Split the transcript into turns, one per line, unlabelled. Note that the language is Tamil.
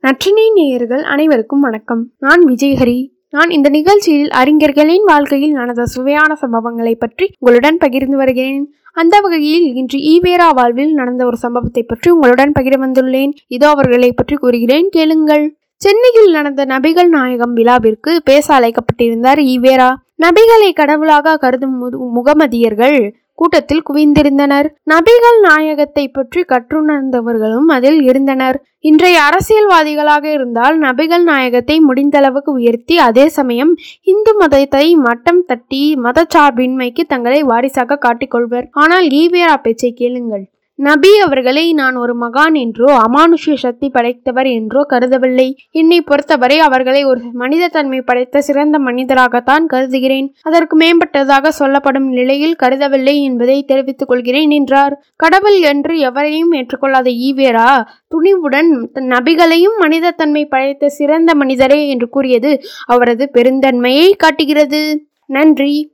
நற்றினை நேயர்கள் அனைவருக்கும் வணக்கம் நான் விஜயஹரி நான் இந்த நிகழ்ச்சியில் அறிஞர்களின் வாழ்க்கையில் நடந்த சுவையான சம்பவங்களை பற்றி உங்களுடன் பகிர்ந்து வருகிறேன் அந்த வகையில் இன்று ஈவேரா வாழ்வில் நடந்த ஒரு சம்பவத்தை பற்றி உங்களுடன் பகிர வந்துள்ளேன் இதோ அவர்களை பற்றி கூறுகிறேன் கேளுங்கள் சென்னையில் நடந்த நபிகள் நாயகம் விழாவிற்கு பேச அழைக்கப்பட்டிருந்தார் ஈவேரா நபிகளை கடவுளாக கருதும் முகமதியர்கள் கூட்டத்தில் குவிந்திருந்தனர் நபிகள் நாயகத்தை பற்றி கற்றுணர்ந்தவர்களும் அதில் இருந்தனர் இன்றைய அரசியல்வாதிகளாக இருந்தால் நபிகள் நாயகத்தை முடிந்தளவுக்கு உயர்த்தி அதே சமயம் இந்து மதத்தை மட்டம் தட்டி மதச்சார்பின்மைக்கு தங்களை வாரிசாக காட்டிக்கொள்வர் ஆனால் ஈவேரா பேச்சை கேளுங்கள் நபி அவர்களை நான் ஒரு மகான் என்றோ அமானுஷ்ய சக்தி படைத்தவர் என்றோ கருதவில்லை என்னை பொறுத்தவரை அவர்களை ஒரு மனித தன்மை படைத்த சிறந்த மனிதராகத்தான் கருதுகிறேன் அதற்கு மேம்பட்டதாக சொல்லப்படும் நிலையில் கருதவில்லை என்பதை தெரிவித்துக் கொள்கிறேன் என்றார் கடவுள் என்று எவரையும் ஏற்றுக்கொள்ளாத ஈவேரா துணிவுடன் நபிகளையும் மனித தன்மை படைத்த சிறந்த மனிதரே என்று கூறியது அவரது பெருந்தன்மையை காட்டுகிறது நன்றி